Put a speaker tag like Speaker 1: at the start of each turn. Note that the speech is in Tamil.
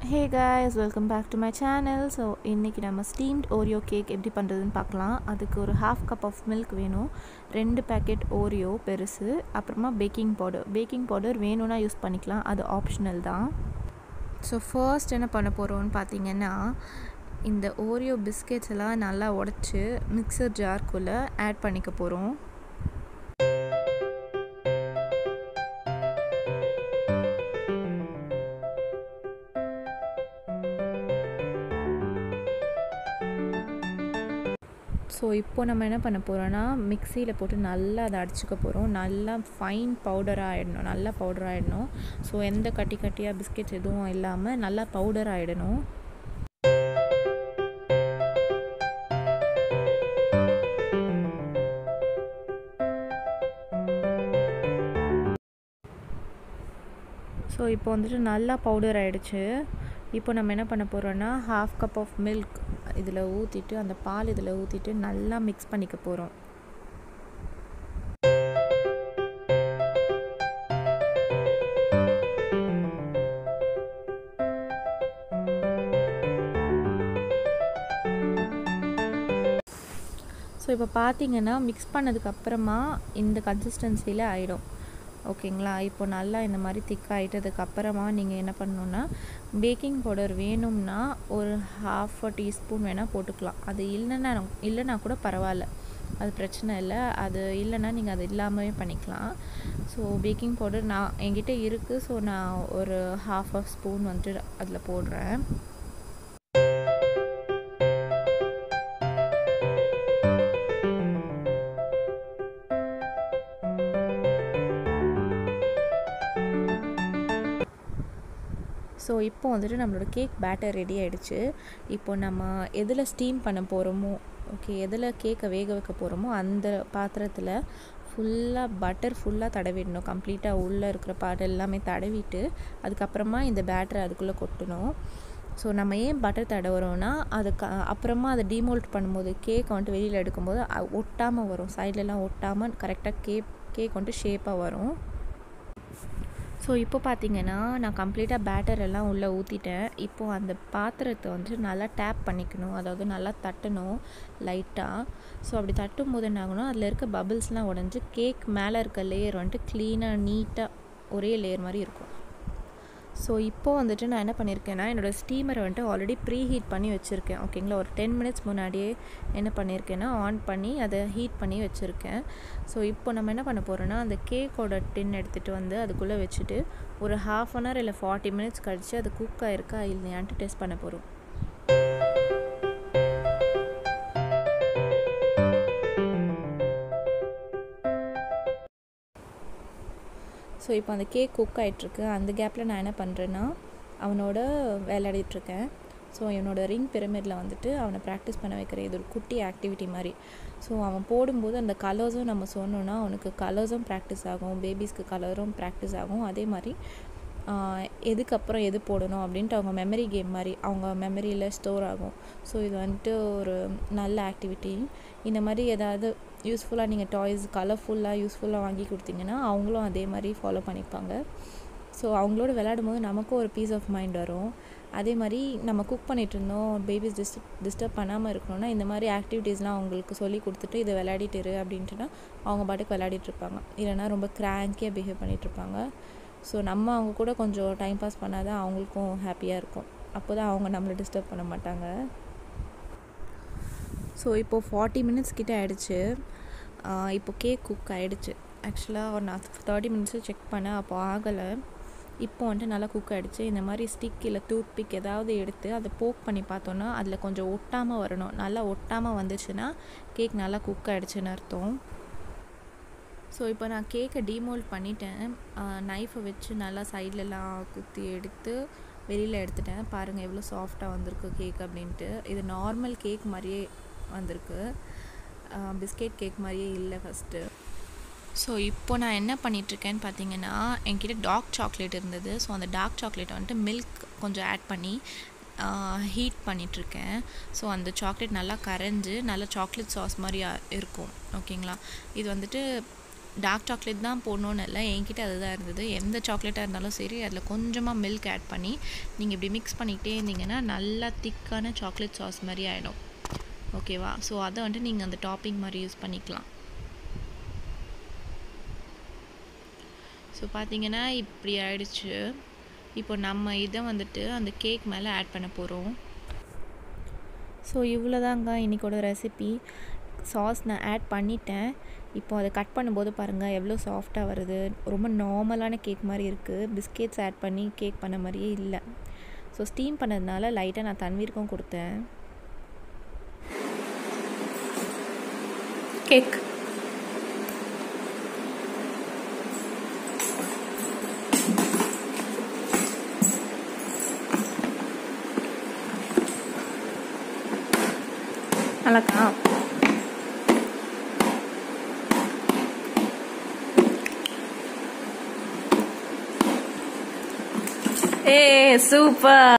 Speaker 1: hey guys welcome back to my channel so இன்றைக்கி நம்ம ஸ்டீம்ட் ஓரியோ கேக் எப்படி பண்ணுறதுன்னு பார்க்கலாம் அதுக்கு ஒரு ஹாஃப் கப் ஆஃப் மில்க் வேணும் ரெண்டு பேக்கெட் ஓரியோ பெருசு அப்புறமா பேக்கிங் பவுடர் பேக்கிங் பவுடர் வேணும்னா யூஸ் பண்ணிக்கலாம் அது ஆப்ஷனல் தான் ஸோ ஃபர்ஸ்ட் என்ன பண்ண போகிறோம்னு பார்த்தீங்கன்னா இந்த ஓரியோ பிஸ்கெட்ஸ் எல்லாம் நல்லா உடச்சி மிக்சர் ஜார்க்குள்ளே ஆட் பண்ணிக்க போகிறோம் ஸோ இப்போ நம்ம என்ன பண்ண போகிறோன்னா மிக்சியில் போட்டு நல்லா அதை அடிச்சுக்க போகிறோம் நல்லா ஃபைன் பவுடராக ஆகிடணும் நல்லா பவுடர் ஆகிடணும் ஸோ எந்த கட்டி கட்டியாக பிஸ்கெட்ஸ் எதுவும் இல்லாமல் நல்லா பவுடர் ஆகிடணும் ஸோ இப்போ வந்துட்டு நல்லா பவுடர் ஆகிடுச்சு இப்போ நம்ம என்ன பண்ண போகிறோன்னா ஹாஃப் கப் ஆஃப் மில்க் இதில் ஊற்றிட்டு அந்த பால் இதில் ஊற்றிட்டு நல்லா மிக்ஸ் பண்ணிக்க போகிறோம் ஸோ இப்போ பார்த்தீங்கன்னா மிக்ஸ் பண்ணதுக்கப்புறமா இந்த கன்சிஸ்டன்சியில் ஆகிடும் ஓகேங்களா இப்போ நல்லா இந்த மாதிரி திக் ஆகிட்டதுக்கு அப்புறமா நீங்கள் என்ன பண்ணணுன்னா பேக்கிங் பவுடர் வேணும்னா ஒரு ஹாஃப் அ டீஸ்பூன் வேணால் போட்டுக்கலாம் அது இல்லைன்னா இல்லைன்னா கூட பரவாயில்ல அது பிரச்சனை இல்லை அது இல்லைன்னா நீங்கள் அது இல்லாமலே பண்ணிக்கலாம் ஸோ பேக்கிங் பவுடர் நான் என்கிட்ட இருக்குது ஸோ நான் ஒரு ஹாஃப் ஆஃப் ஸ்பூன் வந்துட்டு அதில் போடுறேன் ஸோ இப்போ வந்துட்டு நம்மளோட கேக் பேட்டர் ரெடி ஆகிடுச்சு இப்போ நம்ம எதில் ஸ்டீம் பண்ண போகிறோமோ ஓகே எதில் கேக்கை வேக வைக்க போகிறோமோ அந்த பாத்திரத்தில் ஃபுல்லாக பட்டர் ஃபுல்லாக தடவிடணும் கம்ப்ளீட்டாக உள்ளே இருக்கிற பாட்டு எல்லாமே தடவிட்டு அதுக்கப்புறமா இந்த பேட்டரை அதுக்குள்ளே கொட்டணும் ஸோ நம்ம ஏன் பட்டர் தடவுறோன்னா அதுக்கு அப்புறமா அதை டிமோல்ட் பண்ணும்போது கேக் வந்துட்டு வெளியில் எடுக்கும்போது ஒட்டாமல் வரும் சைட்லலாம் ஒட்டாமல் கரெக்டாக கேக் கேக் வந்துட்டு ஷேப்பாக வரும் ஸோ இப்போ பார்த்தீங்கன்னா நான் கம்ப்ளீட்டாக பேட்டர் எல்லாம் உள்ளே ஊற்றிட்டேன் இப்போது அந்த பாத்திரத்தை வந்து நல்லா டேப் பண்ணிக்கணும் அதாவது நல்லா தட்டணும் லைட்டாக ஸோ அப்படி தட்டும் போது என்ன ஆகணும் அதில் இருக்க பபிள்ஸ்லாம் உடஞ்சி கேக் மேலே இருக்க லேயர் வந்துட்டு க்ளீனாக நீட்டாக ஒரே லேயர் மாதிரி இருக்கும் ஸோ இப்போது வந்துட்டு நான் என்ன பண்ணியிருக்கேன்னா என்னோடய ஸ்டீமரை வந்துட்டு ஆல்ரெடி ப்ரீ ஹீட் பண்ணி வச்சுருக்கேன் ஓகேங்களா ஒரு டென் மினிட்ஸ் முன்னாடியே என்ன பண்ணியிருக்கேன்னா ஆன் பண்ணி அதை ஹீட் பண்ணி வச்சுருக்கேன் ஸோ இப்போ நம்ம என்ன பண்ண போகிறோன்னா அந்த கேக்கோட டின் எடுத்துகிட்டு வந்து அதுக்குள்ளே வச்சுட்டு ஒரு ஹாஃப் அன் ஹவர் இல்லை ஃபார்ட்டி மினிட்ஸ் கழித்து அது குக் ஆகிருக்கா இல்லையான்ட்டு டெஸ்ட் பண்ண போகிறோம் ஸோ இப்போ அந்த கேக் குக் ஆகிட்டுருக்கு அந்த கேப்பில் நான் என்ன பண்ணுறேன்னா அவனோட விளையாடிட்டுருக்கேன் ஸோ என்னோட ரிங் பிரமிடில் வந்துட்டு அவனை ப்ராக்டிஸ் பண்ண வைக்கிற இது ஒரு குட்டி ஆக்டிவிட்டி மாதிரி ஸோ அவன் போடும்போது அந்த கலர்ஸும் நம்ம சொன்னோன்னா அவனுக்கு கலர்ஸும் ப்ராக்டிஸ் ஆகும் பேபிஸ்க்கு கலரும் ப்ராக்டிஸ் ஆகும் அதே மாதிரி எதுக்கப்புறம் எது போடணும் அப்படின்ட்டு அவங்க மெமரி கேம் மாதிரி அவங்க மெமரியில் ஸ்டோர் ஆகும் ஸோ இது வந்துட்டு ஒரு நல்ல ஆக்டிவிட்டி இந்த மாதிரி ஏதாவது யூஸ்ஃபுல்லாக நீங்கள் டாய்ஸ் கலர்ஃபுல்லாக யூஸ்ஃபுல்லாக வாங்கி கொடுத்தீங்கன்னா அவங்களும் அதே மாதிரி ஃபாலோ பண்ணிப்பாங்க ஸோ அவங்களோட விளையாடும் போது நமக்கும் ஒரு பீஸ் ஆஃப் மைண்ட் வரும் அதே மாதிரி நம்ம குக் பண்ணிகிட்டு இருந்தோம் பேபிஸ் டிஸ்டர்ப் டிஸ்டர்ப் பண்ணாமல் இருக்கணும்னா இந்த மாதிரி ஆக்டிவிட்டீஸ்லாம் அவங்களுக்கு சொல்லி கொடுத்துட்டு இதை விளையாடிட்டு இரு அப்படின்ட்டுனா அவங்க பாட்டுக்கு விளையாடிட்டு இருப்பாங்க இல்லைனா ரொம்ப கிராங்கியாக பிஹேவ் பண்ணிகிட்ருப்பாங்க ஸோ நம்ம அவங்க கூட கொஞ்சம் டைம் பாஸ் பண்ணால் தான் அவங்களுக்கும் ஹாப்பியாக இருக்கும் அப்போ தான் அவங்க நம்மளை டிஸ்டர்ப் பண்ண மாட்டாங்க ஸோ இப்போது ஃபார்ட்டி மினிட்ஸ் கிட்டே ஆகிடுச்சு இப்போ கேக் குக் ஆகிடுச்சு ஆக்சுவலாக ஒரு நான் தேர்ட்டி மினிட்ஸில் செக் பண்ணேன் அப்போ ஆகலை இப்போ வந்துட்டு நல்லா குக் ஆகிடுச்சு இந்த மாதிரி ஸ்டிக் இல்லை டூத் பிக் ஏதாவது எடுத்து அதை போக் பண்ணி பார்த்தோன்னா அதில் கொஞ்சம் ஒட்டாமல் வரணும் நல்லா ஒட்டாமல் வந்துச்சுன்னா கேக் நல்லா குக் ஆகிடுச்சுன்னு அர்த்தம் ஸோ இப்போ நான் கேக்கை டீமோல்ட் பண்ணிட்டேன் நைஃபை வச்சு நல்லா சைட்லலாம் குத்தி எடுத்து வெளியில் எடுத்துட்டேன் பாருங்கள் எவ்வளோ சாஃப்டாக வந்திருக்கு கேக் அப்படின்ட்டு இது நார்மல் கேக் மாதிரியே வந்திருக்கு பிஸ்கெட் கேக் மாதிரியே இல்லை ஃபஸ்ட்டு ஸோ இப்போ நான் என்ன பண்ணிகிட்ருக்கேன்னு பார்த்தீங்கன்னா என்கிட்ட டார்க் சாக்லேட் இருந்தது ஸோ அந்த டார்க் சாக்லேட்டை வந்துட்டு மில்க் கொஞ்சம் ஆட் பண்ணி ஹீட் பண்ணிகிட்ருக்கேன் ஸோ அந்த சாக்லேட் நல்லா கரைஞ்சி நல்லா சாக்லேட் சாஸ் மாதிரி இருக்கும் ஓகேங்களா இது வந்துட்டு டார்க் சாக்லேட் தான் போடணுன்னு இல்லை என்கிட்ட அதுதான் இருந்தது எந்த சாக்லேட்டாக இருந்தாலும் சரி அதில் கொஞ்சமாக மில்க் ஆட் பண்ணி நீங்கள் இப்படி மிக்ஸ் பண்ணிக்கிட்டே இருந்தீங்கன்னா நல்லா திக்கான சாக்லேட் சாஸ் மாதிரி ஆகிடும் ஓகேவா ஸோ அதை வந்துட்டு நீங்கள் அந்த டாப்பிங் மாதிரி யூஸ் பண்ணிக்கலாம் ஸோ பார்த்தீங்கன்னா இப்படி ஆயிடுச்சு இப்போ நம்ம இதை வந்துட்டு அந்த கேக் மேலே ஆட் பண்ண போகிறோம் ஸோ இவ்வளோதாங்க இன்றைக்கோட ரெசிபி சாஸ் நான் ஆட் பண்ணிட்டேன் இப்போ அதை கட் பண்ணும்போது பாருங்கள் எவ்வளோ சாஃப்டாக வருது ரொம்ப நார்மலான கேக் மாதிரி இருக்குது பிஸ்கெட்ஸ் ஆட் பண்ணி கேக் பண்ண மாதிரியே இல்லை ஸோ ஸ்டீம் பண்ணதுனால லைட்டாக நான் தன்வீருக்கும் கொடுத்தேன் கேக் நல்லாக்கா ஏ சூப்பர்